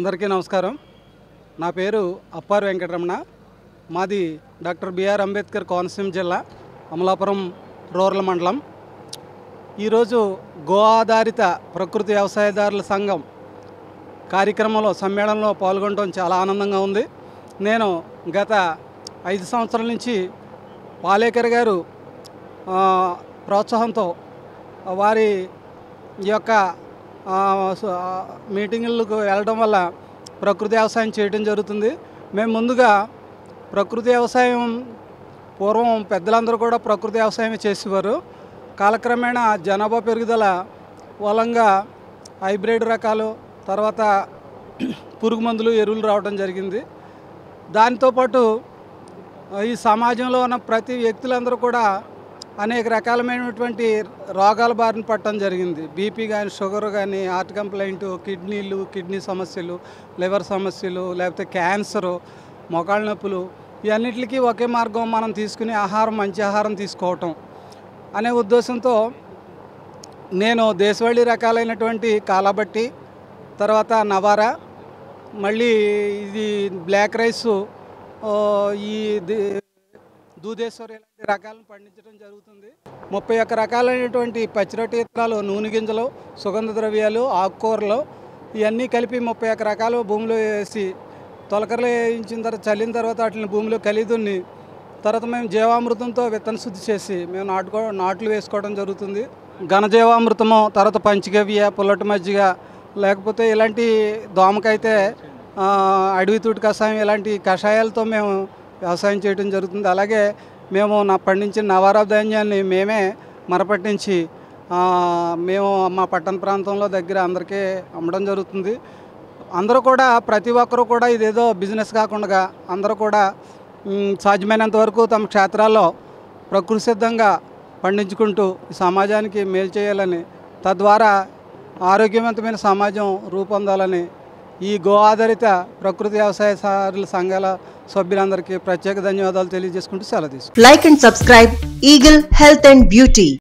అందరికీ నమస్కారం నా పేరు అప్పారు వెంకటరమణ మాది డాక్టర్ బిఆర్ అంబేద్కర్ కోనసీమ జిల్లా అమలాపురం రూరల్ మండలం ఈరోజు గో ఆధారిత ప్రకృతి వ్యవసాయదారుల సంఘం కార్యక్రమంలో సమ్మేళనంలో పాల్గొనడం చాలా ఆనందంగా ఉంది నేను గత ఐదు సంవత్సరాల నుంచి పాలేకర్ గారు ఆ, ప్రోత్సాహంతో వారి ఈ యొక్క ఆ, స- ఆ, మీటింగులకు వెళ్ళడం వల్ల ప్రకృతి వ్యవసాయం చేయడం జరుగుతుంది మేము ముందుగా ప్రకృతి వ్యవసాయం పూర్వం పెద్దలందరూ కూడా ప్రకృతి వ్యవసాయం చేసేవారు కాలక్రమేణా జనాభా పెరుగుదల మూలంగా హైబ్రిడ్ రకాలు తర్వాత పురుగు మందులు ఎరువులు రావడం జరిగింది దాంతోపాటు ఈ సమాజంలో ఉన్న ప్రతి వ్యక్తులందరూ కూడా అనేక రకాలమైనటువంటి రోగాల బారిన పట్టడం జరిగింది బీపీ కానీ షుగర్ కానీ హార్ట్ కంప్లైంట్ కిడ్నీలు కిడ్నీ సమస్యలు లివర్ సమస్యలు లేకపోతే క్యాన్సరు మొకాళ్ళ నొప్పులు ఇవన్నిటికీ ఒకే మార్గం మనం తీసుకునే ఆహారం మంచి ఆహారం తీసుకోవటం అనే ఉద్దేశంతో నేను దేశవాళీ రకాలైనటువంటి కాలాబట్టి తర్వాత నవారా మళ్ళీ ఇది బ్లాక్ రైస్ ఆ, ఈ ది- దూదేశ్వర్ ఇలాంటి రకాలను పండించడం జరుగుతుంది ముప్పై ఒక్క రకాలైనటువంటి పచ్చిరొట్టి ఇత్తనాలు నూనె గింజలు సుగంధ ద్రవ్యాలు ఆకుకూరలు ఇవన్నీ కలిపి ముప్పై ఒక్క రకాలు భూమిలో వేసి తొలకరలు వేయించిన తర్వాత చల్లిన తర్వాత వాటిని భూమిలో కలిదున్ని తర్వాత మేము జీవామృతంతో విత్తన శుద్ధి చేసి మేము నాటుకో నాట్లు వేసుకోవడం జరుగుతుంది ఘనజీవామృతము తర్వాత పంచగవ్య పుల్లటి మజ్జిగ లేకపోతే ఇలాంటి దోమకైతే ఆ, అడవి తూటి కషాయం ఇలాంటి కషాయాలతో మేము వ్యవసాయం చేయడం జరుగుతుంది అలాగే మేము నా పండించిన నవారా ధాన్యాన్ని మేమే మరపట్టించి ఆ, మేము మా పట్టణ ప్రాంతంలో దగ్గర అందరికీ అమ్మడం జరుగుతుంది అందరూ కూడా ప్రతి ఒక్కరూ కూడా ఇదేదో బిజినెస్ కాకుండా అందరూ కూడా మ్, సాధ్యమైనంత వరకు తమ క్షేత్రాల్లో ప్రకృతి సిద్ధంగా పండించుకుంటూ ఈ సమాజానికి మేలు చేయాలని తద్వారా ఆరోగ్యవంతమైన సమాజం రూపొందాలని ఈ గో ఆధారిత ప్రకృతి వ్యవసాయదారుల సంఘాల సభ్యులందరికీ ప్రత్యేక ధన్యవాదాలు తెలియజేసుకుంటూ సెలవు తీసుకుంటాను Like and subscribe Eagle Health and Beauty.